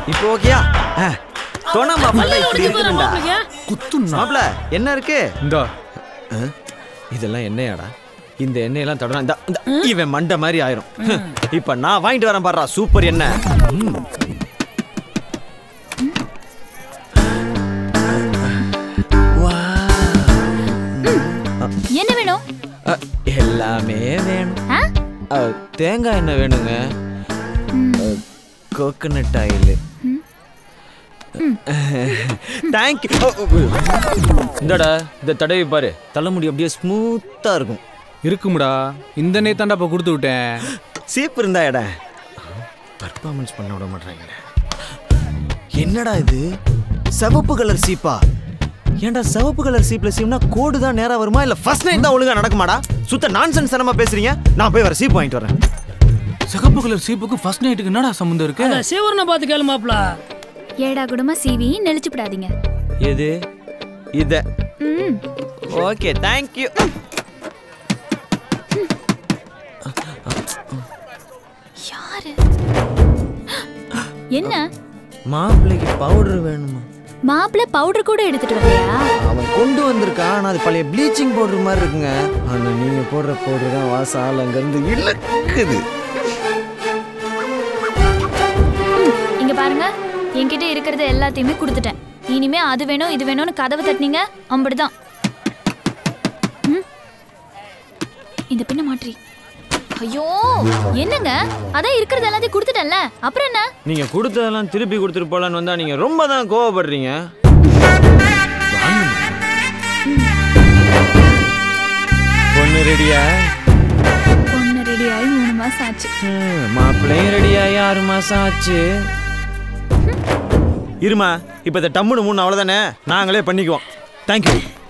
இப்போ ஓகேயா தோணா மாப்பிள்ள இப்படி உடைக்க போறா இருக்குதுண்டா மாப்பிளைங்க? குத்துண்ணா மாப்பிள்ள என்ன இருக்கு இந்தா ஆ? இதெல்லாம் எண்ணெயாடா இந்த எண்ணெயெல்லாம் தொடரா இந்த இந்த இவன் மண்டை மாதிரி ஆயிரும் இப்ப நான் வாங்கிட்டு வரேன் பாடுறா சூப்பர் எண்ணெய் ம். வா. என்ன வேணும் அ, எல்லாமே வேணும் ஆ? அ, தேங்காய் எண்ணெய் வேணுங்க ம். கோகனட் ஆயில் தேங்க்யூ இந்தடா இந்த தடவி பாரு தலைமுடி அப்படியே ஸ்மூத்தா இருக்கும் இருக்குமுடா இந்த நே தாண்டாப்பா கொடுத்து விட்டேன் சீப்பு இருந்தா எட பர்ஃபார்மன்ஸ் பண்ண விட மாட்டாங்க என்னடா இது சிவப்பு கலர் சீப்பா ஏன்டா சிவப்பு கலர் சீப்ல சீப்னா கோடு தான் நேரா வருமா இல்ல ஃபர்ஸ்ட் நைட் தான் ஒழுங்கா நடக்குமாடா சுத்த நான்சென்ஸ் தனமா பேசுறீங்க நான் போய் வர சீப் வாங்கிட்டு வரேன் சிகப்பு கலர் சீப்புக்கு ஃபர்ஸ்ட் நைட்டுக்கு என்னடா சம்மந்தம் இருக்கு அந்த சிவரனை பார்த்து கேளு மாப்பிள ஏடா குடும்ப சீவி நெளிச்சுப்படாதீங்க எது இத ம் ஓகே தேங்க்யூ யாரு என்ன மாப்பிள்ளைக்கு பவுடர் வேணுமா மாப்பிள்ள பவுடர் கூட எடுத்துட்டு வரலையா அவன் கொண்டு வந்திருக்கான் ஆனா அது பழைய ப்ளீச்சிங் பவுடர் மாதிரி இருக்குங்க ஆனா நீங்க போடுற பவுடர் தான் வாசம் ஆள் அங்கிருந்து இழுக்குது இங்க பாருங்க என்கிட்ட இருக்கிறது எல்லாத்தையுமே கொடுத்துட்டேன் இனிமே அது வேணும் இது வேணும்னு கதவை தட்டினீங்க அம்படிதான் ம். இந்த பின்ன மாற்றி ஐயோ என்னங்க அதான் இருக்கிறது எல்லாத்தையும் கொடுத்துட்டேன்ல அப்புறம் என்ன நீங்க கொடுத்ததெல்லாம் திருப்பி கொடுத்துட்டு போலான்னு வந்தா நீங்க ரொம்ப தான் கோவப்படுறீங்க பொண்ணு ரெடியா பொண்ணு ரெடி ஆகி மூணு மாசம் ஆச்சு மாப்பிள்ளையும் ரெடியாகி ஆறு மாசம் ஆச்சு இருமா இப்ப இந்த டம்முன்னு மூணு அவ்வளவுதானே நாங்களே பண்ணிக்குவோம் தேங்க்யூ